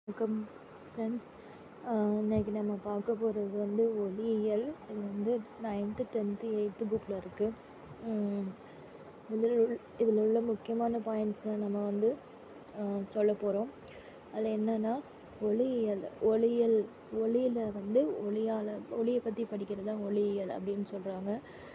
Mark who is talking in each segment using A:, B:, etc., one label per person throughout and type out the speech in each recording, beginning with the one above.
A: வணக்கம் ஃப்ரெண்ட்ஸ் இன்றைக்கி நம்ம பார்க்க போகிறது வந்து ஒளியியல் இது வந்து நைன்த்து டென்த்து எயித்து புக்கில் இருக்குது இதில் உள் இதில் உள்ள முக்கியமான பாயிண்ட்ஸை நம்ம வந்து சொல்ல போகிறோம் அதில் என்னென்னா ஒளியியல் ஒளியியல் ஒளியில் வந்து ஒளியால் ஒளியை பற்றி படிக்கிறது தான் ஒளியியல் அப்படின்னு சொல்கிறாங்க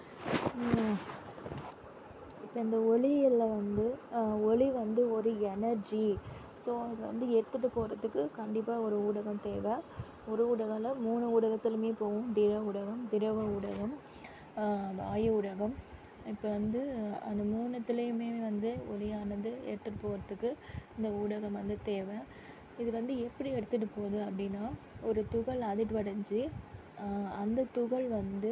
A: இப்போ இந்த ஒளியியலில் வந்து ஒளி வந்து ஒரு எனர்ஜி ஸோ அதை வந்து எடுத்துகிட்டு போகிறதுக்கு கண்டிப்பாக ஒரு ஊடகம் தேவை ஒரு ஊடகம்ல மூணு ஊடகத்துலையுமே போகும் திட ஊடகம் திரவ ஊடகம் வாயு ஊடகம் இப்போ வந்து அந்த மூணுத்துலேயுமே வந்து ஒளியானது எடுத்துகிட்டு போகிறதுக்கு இந்த ஊடகம் வந்து தேவை இது வந்து எப்படி எடுத்துகிட்டு போகுது அப்படின்னா ஒரு துகள் அதிர்வடைஞ்சு அந்த துகள் வந்து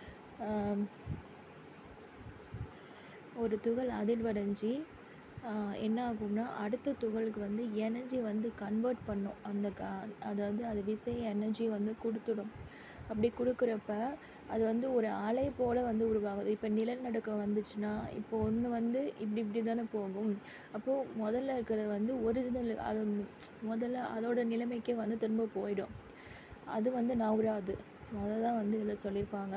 A: ஒரு துகள் அதிர்வடைஞ்சு என்ன ஆகும்னா அடுத்த துகளுக்கு வந்து எனர்ஜி வந்து கன்வெர்ட் பண்ணும் அந்த க அதாவது அது விசை எனர்ஜி வந்து கொடுத்துடும் அப்படி கொடுக்குறப்ப அது வந்து ஒரு அலை போல் வந்து உருவாகுது இப்போ நிலநடுக்கம் வந்துச்சுன்னா இப்போ ஒன்று வந்து இப்படி இப்படி தானே போகும் அப்போது முதல்ல இருக்கிறது வந்து ஒரிஜினல் அது முதல்ல அதோட நிலைமைக்கே வந்து திரும்ப போயிடும் அது வந்து நவராது ஸோ அதை தான் வந்து இதில் சொல்லியிருப்பாங்க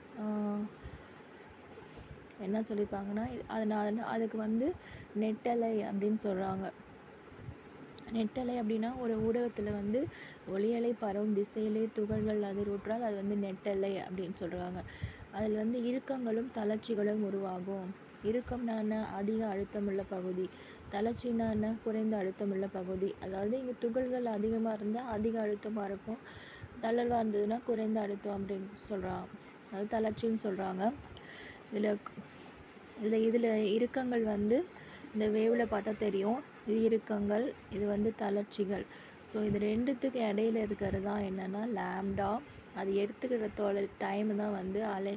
A: என்ன சொல்லியிருப்பாங்கன்னா அதனால் அதுக்கு வந்து நெட்டலை அப்படின்னு சொல்கிறாங்க நெட்டலை அப்படின்னா ஒரு ஊடகத்தில் வந்து ஒளியலை பரவும் திசையிலே துகள்கள் அதிர்வுற்றால் அது வந்து நெட்டலை அப்படின்னு சொல்கிறாங்க அதில் வந்து இறுக்கங்களும் தளர்ச்சிகளும் உருவாகும் இறுக்கம்னா அதிக அழுத்தமுள்ள பகுதி தளர்ச்சினா குறைந்த அழுத்தமுள்ள பகுதி அதாவது இங்கே துகள்கள் அதிகமாக இருந்தால் அதிக அழுத்தமாக இருக்கும் தளர்வாக இருந்ததுன்னா குறைந்த அழுத்தம் அப்படின்னு சொல்கிறாங்க அது தளர்ச்சின்னு சொல்கிறாங்க இதில் இதில் இதில் இறுக்கங்கள் வந்து இந்த வேவில் பார்த்தா தெரியும் இது இறுக்கங்கள் இது வந்து தளர்ச்சிகள் ஸோ இது ரெண்டுத்துக்கு இடையில இருக்கிறது தான் என்னென்னா லேம்டா அது எடுத்துக்கிற தொலை டைம் தான் வந்து அலை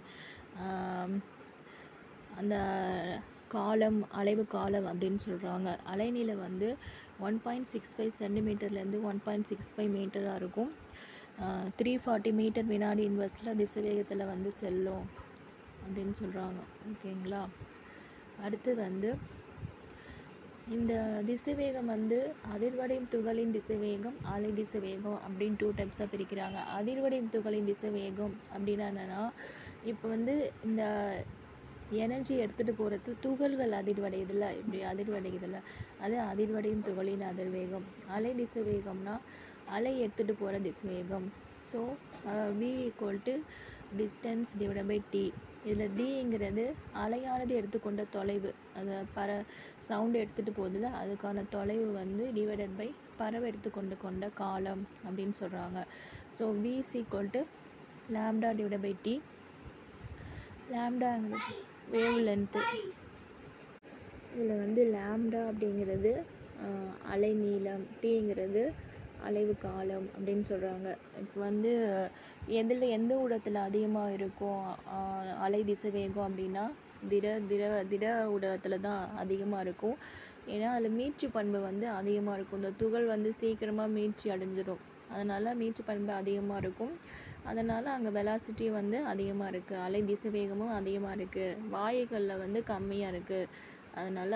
A: அந்த காலம் அலைவு காலம் அப்படின்னு சொல்கிறாங்க அலைநீளம் வந்து ஒன் பாயிண்ட் சிக்ஸ் ஃபைவ் சென்டிமீட்டர்லேருந்து ஒன் பாயிண்ட் சிக்ஸ் ஃபைவ் மீட்டராக இருக்கும் த்ரீ ஃபார்ட்டி மீட்டர் வினாடி இன்வெர்ஸில் திசைவேகத்தில் வந்து செல்லும் அப்படின்னு சொல்கிறாங்க ஓகேங்களா அடுத்தது வந்து இந்த திசைவேகம் வந்து அதிர்வடையும் துகளின் திசைவேகம் அலை திசைவேகம் அப்படின்னு டூ டைப்ஸாக பிரிக்கிறாங்க அதிர்வடையும் துகளின் திசைவேகம் அப்படின்னா என்னென்னா இப்போ வந்து இந்த எனர்ஜி எடுத்துகிட்டு போகிறது துகள்கள் அதிர்வடையுதில்ல இப்படி அதிர்வடையுதில்ல அது அதிர்வடையும் துகளின் அதிர்வேகம் அலை திசைவேகம்னா அலை எடுத்துகிட்டு போகிற திசைவேகம் so v equal to distance divide by t இதில் டிங்கிறது அலையானது எடுத்துக்கொண்ட தொலைவு அதை பற சவுண்டு எடுத்துகிட்டு போகுதுல அதுக்கான தொலைவு வந்து டிவைடட் பை பறவை எடுத்துக்கொண்டு கொண்ட காலம் அப்படின்னு சொல்கிறாங்க so v is equal to lambda divide by t லேம்டாங்கிறது வேவ் லென்த்து இதில் வந்து லேம்டா அப்படிங்கிறது அலை நீளம் டீங்கிறது அலைவு காலம் அப்படின்னு சொல்கிறாங்க இப்போ வந்து எதில் எந்த ஊடகத்தில் அதிகமாக இருக்கும் அலை திசை வேகம் அப்படின்னா திட திட திட ஊடகத்தில் தான் அதிகமாக இருக்கும் ஏன்னா அதில் மீட்சி பண்பு வந்து அதிகமாக இருக்கும் இந்த துகள் வந்து சீக்கிரமாக மீட்சி அடைஞ்சிடும் அதனால் மீட்சி பண்பு அதிகமாக இருக்கும் அதனால் அங்கே வெலாசிட்டி வந்து அதிகமாக இருக்குது அலை திசை வேகமும் அதிகமாக இருக்குது வாயுகளில் வந்து கம்மியாக இருக்குது அதனால்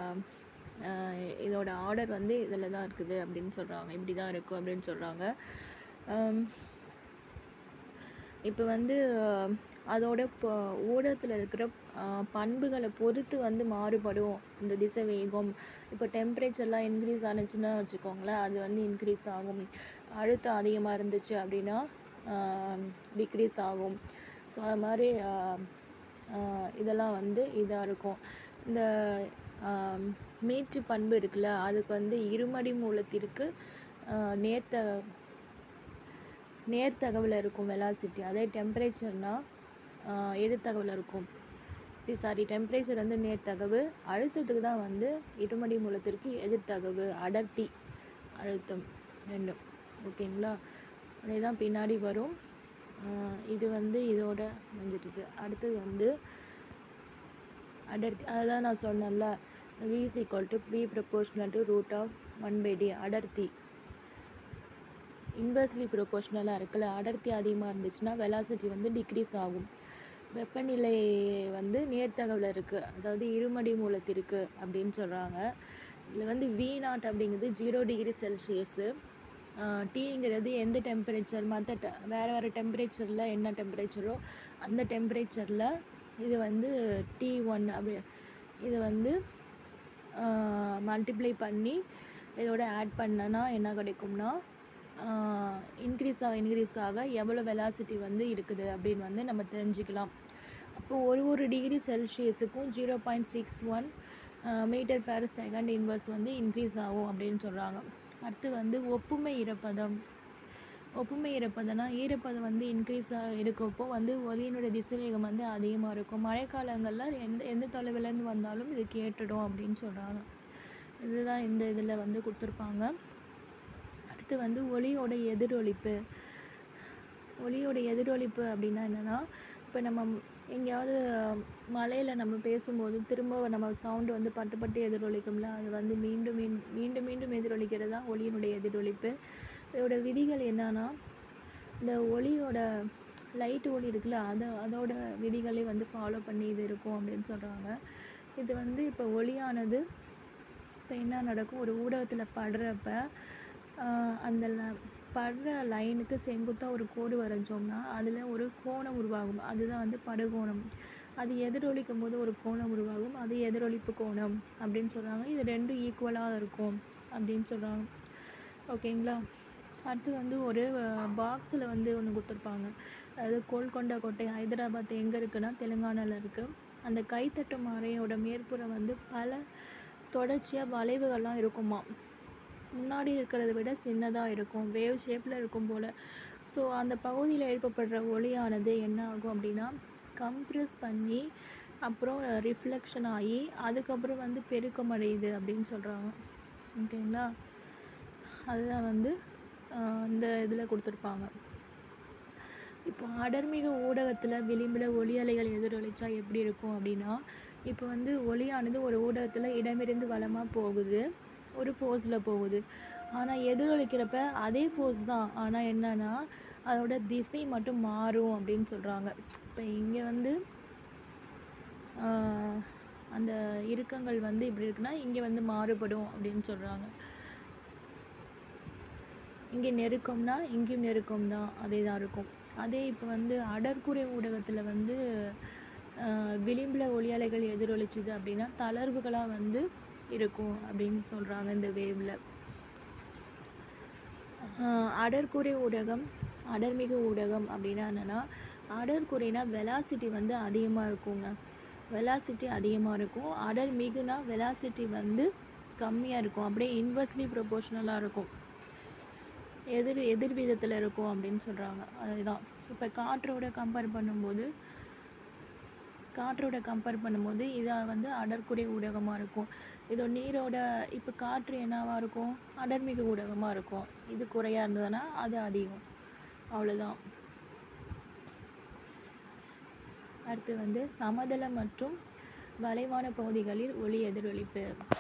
A: இதோட ஆர்டர் வந்து இதில் தான் இருக்குது அப்படின்னு சொல்கிறாங்க இப்படி தான் இருக்கும் அப்படின்னு சொல்கிறாங்க இப்போ வந்து அதோட இப்போ ஊடகத்தில் இருக்கிற பண்புகளை பொறுத்து வந்து மாறுபடும் இந்த திசை வேகம் இப்போ டெம்பரேச்சர்லாம் இன்க்ரீஸ் ஆனிச்சுன்னா வச்சுக்கோங்களேன் அது வந்து இன்க்ரீஸ் ஆகும் அழுத்தம் அதிகமாக இருந்துச்சு அப்படின்னா டிக்ரீஸ் ஆகும் ஸோ அது மாதிரி இதெல்லாம் வந்து இதாக இருக்கும் இந்த மீட்சி பண்பு இருக்குல்ல அதுக்கு வந்து இருமடி மூலத்திற்கு நேர்த்த நேர்த்தகவில் இருக்கும் வெலாசிட்டி அதே டெம்பரேச்சர்னால் எதிர்த்தகவில் இருக்கும் சரி சாரி டெம்பரேச்சர் வந்து நேர்த்தகவு அழுத்தத்துக்கு தான் வந்து இருமடி மூலத்திற்கு எதிர்த்தகவு அடர்த்தி அழுத்தம் ரெண்டும் ஓகேங்களா அதே தான் பின்னாடி வரும் இது வந்து இதோட வந்துட்டுது அடுத்தது வந்து அடர்த்தி அதுதான் நான் சொன்னேன்ல v is equal to p proportional to root of one by d அடர்த்தி இன்வெர்ஸ்லி ப்ரொபோஷ்னலாக இருக்குல்ல அடர்த்தி அதிகமாக இருந்துச்சுன்னா வெலாசிட்டி வந்து டிக்ரீஸ் ஆகும் வெப்பநிலை வந்து நேர்த்தகவில் இருக்குது அதாவது இருமடி மூலத்திற்கு அப்படின்னு சொல்கிறாங்க இதில் வந்து வி நாட் அப்படிங்கிறது ஜீரோ டிகிரி செல்சியஸு டீங்கிறது எந்த டெம்பரேச்சர் மற்ற டெ வேறு வேறு டெம்பரேச்சரில் என்ன டெம்பரேச்சரோ அந்த டெம்பரேச்சரில் இது வந்து டி ஒன் அப்படி இது வந்து மல்டிப்ளை பண்ணி இதோட ஆட் பண்ணனா என்ன கிடைக்கும்னா இன்க்ரீஸ் ஆக இன்க்ரீஸ் ஆக எவ்வளோ வெலாசிட்டி வந்து இருக்குது அப்படின்னு வந்து நம்ம தெரிஞ்சுக்கலாம் அப்போ ஒரு ஒரு டிகிரி செல்சியஸுக்கும் zero point six one metre per second inverse வந்து இன்க்ரீஸ் ஆகும் அப்படின்னு சொல்கிறாங்க அடுத்து வந்து ஒப்புமை ஈரப்பதம் ஒப்புமை ஈரப்பதம்னா ஈரப்பதம் வந்து இன்க்ரீஸ் இருக்கப்போ வந்து ஒலியினுடைய திசைவேகம் வந்து அதிகமாக இருக்கும் மழைக்காலங்களில் எந்த எந்த தொலைவிலேருந்து வந்தாலும் இது கேட்டுடும் அப்படின்னு சொல்கிறாங்க இதுதான் இந்த இதில் வந்து கொடுத்துருப்பாங்க அடுத்து வந்து ஒளியோட எதிரொலிப்பு ஒளியோட எதிரொலிப்பு அப்படின்னா என்னென்னா இப்போ நம்ம எங்கேயாவது மலையில் நம்ம பேசும்போது திரும்ப நம்ம சவுண்டு வந்து பட்டு பட்டு எதிரொலிக்கும்ல அது வந்து மீண்டும் மீண்டும் மீண்டும் மீண்டும் எதிரொலிக்கிறது தான் ஒளியினுடைய எதிரொலிப்பு இதோட விதிகள் என்னன்னா இந்த ஒளியோட லைட் ஒளி இருக்குல்ல அது அதோட விதிகளை வந்து ஃபாலோ பண்ணி இது இருக்கும் அப்படின்னு சொல்கிறாங்க இது வந்து இப்போ ஒளியானது இப்போ என்ன நடக்கும் ஒரு ஊடகத்தில் படுறப்ப அந்த ல- படுற லைனுக்கு செங்குத்தாக ஒரு கோடு வரைஞ்சோம்னா அதில் ஒரு கோணம் உருவாகும் அதுதான் வந்து படுகோணம் அது எதிரொலிக்கும் போது ஒரு கோணம் உருவாகும் அது எதிரொலிப்பு கோணம் அப்படின்னு சொல்கிறாங்க இது ரெண்டும் ஈக்குவலாக இருக்கும் அப்படின்னு சொல்கிறாங்க ஓகேங்களா அடுத்து வந்து ஒரு பாக்ஸில் வந்து ஒன்று கொடுத்துருப்பாங்க அதாவது கோல்கொண்டா கோட்டை ஹைதராபாத் எங்கே இருக்குன்னா தெலுங்கானாவில் இருக்குது அந்த கைத்தட்டு மறையோட மேற்புறம் வந்து பல தொடர்ச்சியாக வளைவுகள்லாம் இருக்குமா முன்னாடி இருக்கிறத விட சின்னதாக இருக்கும் வேவ் ஷேப்பில் இருக்கும் போல் ஸோ அந்த பகுதியில் எழுப்பப்படுற ஒளியானது என்ன ஆகும் அப்படின்னா கம்ப்ரெஸ் பண்ணி அப்புறம் ரிஃப்ளெக்ஷன் ஆகி அதுக்கப்புறம் வந்து பெருக்கம் அடையுது அப்படின்னு சொல்கிறாங்க ஓகேங்களா அதுதான் வந்து ஆஹ், இந்த இதில் கொடுத்துருப்பாங்க இப்போ அடர்மிகு ஊடகத்தில் விளிம்பில் ஒளி அலைகள் எதிரொலிச்சா எப்படி இருக்கும் அப்படின்னா இப்போ வந்து ஒளியானது ஒரு ஊடகத்தில் இடமிருந்து வலமாக போகுது ஒரு ஃபோர்ஸில் போகுது ஆனால் எதிரொலிக்கிறப்ப அதே ஃபோர்ஸ் தான் ஆனால் என்னன்னா அதோட திசை மட்டும் மாறும் அப்படின்னு சொல்கிறாங்க இப்போ இங்கே வந்து ஆஹ், அந்த இறுக்கங்கள் வந்து இப்படி இருக்குன்னா இங்கே வந்து மாறுபடும் அப்படின்னு சொல்கிறாங்க இங்கே நெருக்கம்னா இங்கேயும் நெருக்கம் தான் அதே தான் இருக்கும் அதே இப்போ வந்து அடர்குறை ஊடகத்தில் வந்து ஆஹ், விளிம்பில் ஒளியலைகள் எதிரொலிச்சுது அப்படின்னா தளர்வுகளாக வந்து இருக்கும் அப்படின்னு சொல்கிறாங்க இந்த வேவில் அடர்குறை ஊடகம் அடர்மிகு ஊடகம் அப்படின்னா என்னென்னா அடர்குறைனா வெலாசிட்டி வந்து அதிகமாக இருக்குங்க வெலாசிட்டி அதிகமாக இருக்கும் அடர் மிகுனா வெலாசிட்டி வந்து கம்மியாக இருக்கும் அப்படியே இன்வெர்ஸ்லி ப்ரொபோஷனலாக இருக்கும் எதிர் எதிர் விதத்தில் இருக்கும் அப்படின்னு சொல்கிறாங்க அதுதான் இப்போ காற்றோட கம்பேர் பண்ணும்போது காற்றோட கம்பேர் பண்ணும்போது இதை வந்து அடர்குறை ஊடகமாக இருக்கும் இதோ நீரோட இப்போ காற்று என்னவாக இருக்கும் அடர்மிகு ஊடகமாக இருக்கும் இது குறையாக இருந்ததுன்னா அது அதிகம் அவ்வளோதான் அடுத்து வந்து சமதள மற்றும் வளைவான பகுதிகளில் ஒளி எதிரொலிப்பு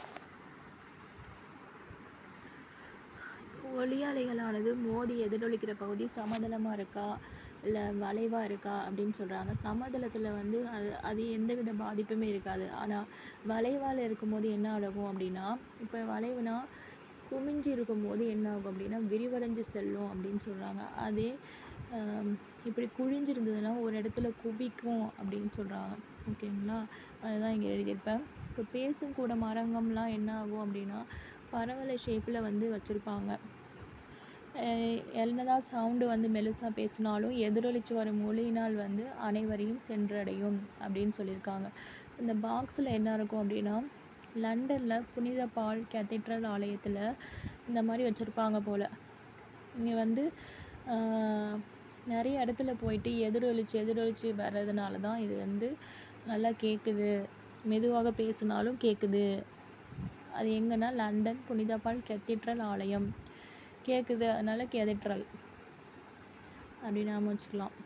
A: ஒளி அலைகளானது மோதி எதிரொலிக்கிற பகுதி சமதளமாக இருக்கா இல்லை வளைவாக இருக்கா அப்படின்னு சொல்கிறாங்க சமதளத்தில் வந்து அது அது எந்தவித பாதிப்புமே இருக்காது ஆனால் வளைவால் இருக்கும்போது என்ன ஆகும் அப்படின்னா இப்போ வளைவுனா குமிஞ்சு இருக்கும்போது என்ன ஆகும் அப்படின்னா விரிவடைஞ்சு செல்லும் அப்படின்னு சொல்கிறாங்க அதே ஆம், இப்படி குழிஞ்சிருந்ததுன்னா ஒரு இடத்துல குவிக்கும் அப்படின்னு சொல்கிறாங்க ஓகேங்களா அதுதான் இங்கே எழுதியிருப்பேன் இப்போ பேசும் கூட மரங்கம்லாம் என்ன ஆகும் அப்படின்னா பரவலை ஷேப்பில் வந்து வச்சுருப்பாங்க என்னதான் சவுண்டு வந்து மெலிசாக பேசினாலும் எதிரொலிச்சு வரும் மொழியினால் வந்து அனைவரையும் சென்றடையும் அப்படின்னு சொல்லியிருக்காங்க இந்த பாக்ஸில் என்ன இருக்கும் அப்படின்னா லண்டனில் புனித பால் கேத்தீட்ரல் ஆலயத்தில் இந்த மாதிரி வச்சுருப்பாங்க போல் இங்கே வந்து ஆஹ், நிறைய இடத்துல போயிட்டு எதிரொலிச்சு எதிரொலிச்சு வர்றதுனால தான் இது வந்து நல்லா கேட்குது மெதுவாக பேசினாலும் கேட்குது அது எங்கன்னா லண்டன் புனித பால் கேத்தீட்ரல் ஆலயம் கேட்குது அதனால கேதட்ரல் அப்படி நாம வச்சுக்கலாம்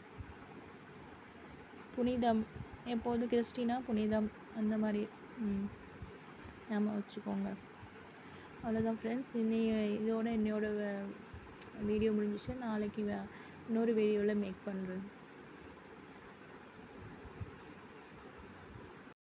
A: புனிதம் எப்போது கிறிஸ்டினா புனிதம் அந்த மாதிரி ம், நாம வச்சுக்கோங்க அவ்வளோதான் ஃப்ரெண்ட்ஸ் இன்னி இதோட என்னோட வீடியோ முடிஞ்சிச்சு நாளைக்கு வே- இன்னொரு வீடியோவில் மேக் பண்ணுறேன்